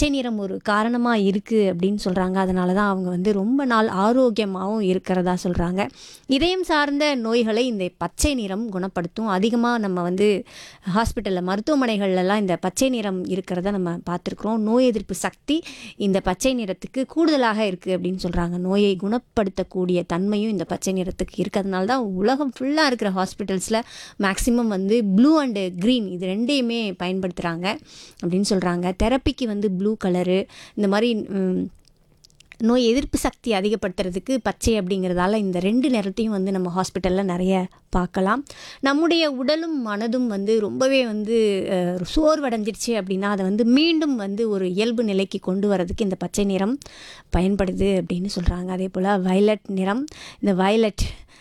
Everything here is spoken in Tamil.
பச்சை நிறம் ஒரு காரணமாக இருக்குது அப்படின்னு சொல்கிறாங்க அதனால தான் அவங்க வந்து ரொம்ப நாள் ஆரோக்கியமாகவும் இருக்கிறதா சொல்கிறாங்க இதயம் சார்ந்த நோய்களை இந்த பச்சை நிறம் குணப்படுத்தும் அதிகமாக நம்ம வந்து ஹாஸ்பிட்டலில் மருத்துவமனைகள்லாம் இந்த பச்சை நிறம் இருக்கிறத நம்ம பார்த்துருக்குறோம் நோய் எதிர்ப்பு சக்தி இந்த பச்சை நிறத்துக்கு கூடுதலாக இருக்குது அப்படின்னு சொல்கிறாங்க நோயை குணப்படுத்தக்கூடிய தன்மையும் இந்த பச்சை நிறத்துக்கு இருக்கிறதுனால தான் உலகம் ஃபுல்லாக இருக்கிற ஹாஸ்பிட்டல்ஸில் மேக்ஸிமம் வந்து ப்ளூ அண்டு க்ரீன் இது ரெண்டையுமே பயன்படுத்துகிறாங்க அப்படின்னு சொல்கிறாங்க தெரப்பிக்கு வந்து ப்ளூ கலரு இந்த மாதிரி ம், நோய் எதிர்ப்பு சக்தி அதிகப்படுத்துறதுக்கு பச்சை அப்படிங்கிறதால இந்த ரெண்டு நிறத்தையும் வந்து நம்ம ஹாஸ்பிட்டலில் நிறைய பார்க்கலாம் நம்முடைய உடலும் மனதும் வந்து ரொம்பவே வந்து அஹ், சோர்வடைஞ்சிருச்சு அப்படின்னா அதை வந்து மீண்டும் வந்து ஒரு இயல்பு நிலைக்கு கொண்டு வரதுக்கு இந்த பச்சை நிறம் பயன்படுது அப்படின்னு சொல்கிறாங்க அதே போல் வயலட் நிறம் இந்த வயலட்